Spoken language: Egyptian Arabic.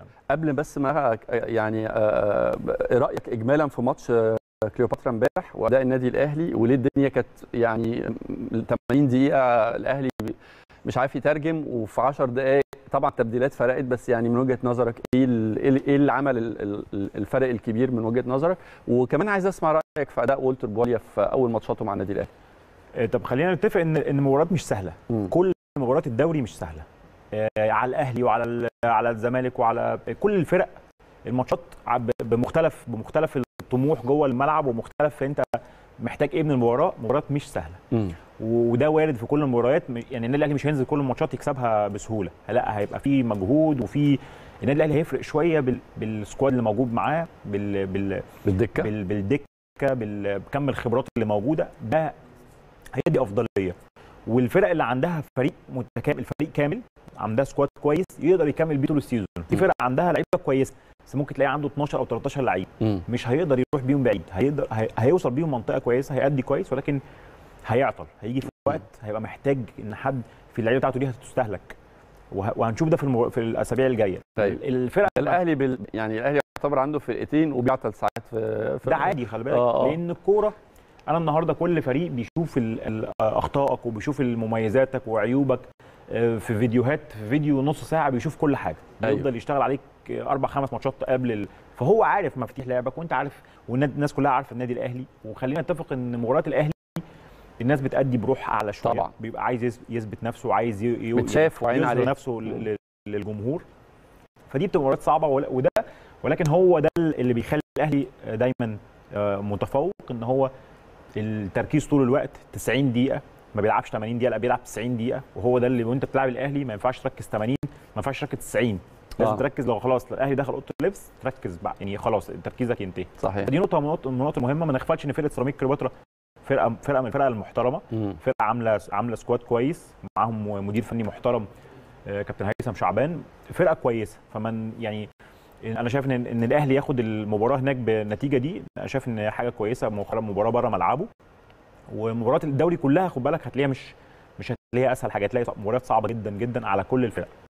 قبل بس ما يعني آه، آه، رايك اجمالا في ماتش آه، كليوباترا امبارح واداء النادي الاهلي وليه الدنيا كانت يعني 80 دقيقه الاهلي مش عارف يترجم وفي 10 دقائق طبعا التبديلات فرقت بس يعني من وجهه نظرك ايه ال- ايه ال- ايه اللي عمل ال- ال- الفرق الكبير من وجهه نظرك وكمان عايز اسمع رايك في اداء والتر بواليا في اول ماتشاته مع النادي الاهلي آه، طب خلينا نتفق ان ان المباريات مش سهله مم. كل مباريات الدوري مش سهله آه، على الاهلي وعلى ال- على الزمالك وعلى كل الفرق الماتشات ع- ب- بمختلف بمختلف الطموح جوه الملعب ومختلف انت محتاج ايه من المباراه مباريات مش سهله مم. وده وارد في كل المباريات م- يعني النادي الاهلي مش هينزل كل الماتشات يكسبها بسهوله لا هيبقى في مجهود وفي النادي الاهلي هيفرق شويه بال... بالسكواد اللي موجود معاه بال... بال... بالدكه بال... بالدكه بال... بكم الخبرات اللي موجوده ده هيدي افضليه والفرق اللي عندها فريق متكامل فريق كامل عندها سكواد كويس يقدر يكمل بيه طول السيزون في م. فرق عندها لعيبه كويسه بس ممكن تلاقي عنده 12 او 13 لعيب مم. مش هيقدر يروح بيهم بعيد هيقدر هي... هيوصل بيهم منطقه كويسه هيأدي كويس ولكن هيعطل هيجي في وقت هيبقى محتاج ان حد في اللعيبه بتاعته دي هتستهلك وه... وهنشوف ده في المو... في الاسابيع الجايه طيب. الفرق الاهلي بال... يعني الاهلي يعتبر عنده فرقتين وبيعطل ساعات في, في ده عادي خلي بالك آه، آه. لان الكوره انا النهارده كل فريق بيشوف ال- ال- اخطائك وبيشوف مميزاتك وعيوبك آه، في فيديوهات في فيديو نص ساعه بيشوف كل حاجه أيوة. بيفضل يشتغل عليك آه، اربع خمس ماتشات قبل ال... فهو عارف مفاتيح لعبك وانت عارف والناس كلها عارفه النادي الاهلي وخلينا نتفق ان مباريات الاهلي الناس بتأدي بروح اعلى شويه طبعا. بيبقى عايز يث- يثبت نفسه وعايز ي... ي... متشاف وعين يظهر عليه. نفسه ل- ل- للجمهور فدي بتبقى مباريات صعبه ول- وده ولكن هو ده اللي بيخلي الاهلي دايما آه، متفوق ان هو التركيز طول الوقت 90 دقيقه ما بيلعبش 80 دقيقه لا بيلعب 90 دقيقه وهو ده اللي وانت بتلعب الاهلي ما ينفعش تركز 80 ما ينفعش تركز 90 لازم آه. تركز لو خلاص الاهلي دخل اوضه اللبس تركز بقى يعني خلاص تركيزك ينتهي صحيح دي نقطه من النقط- من النقط المهمه ما نغفلش ان فرقه سيراميك كليوباترا فرقه فرقه من الفرق المحترمه مم. فرقه عامله عامله سكواد كويس معاهم مدير فني محترم آه، كابتن هيثم شعبان فرقه كويسه فمن يعني انا شايف ان ان الاهلي ياخد المباراه هناك بالنتيجه دي انا شايف ان حاجه كويسه مؤخرا مباراه بره ملعبه ومباريات الدوري كلها خد بالك هتلاقيها مش مش هتلاقيها اسهل حاجه هتلاقي مباريات صعبه جدا جدا على كل الفرق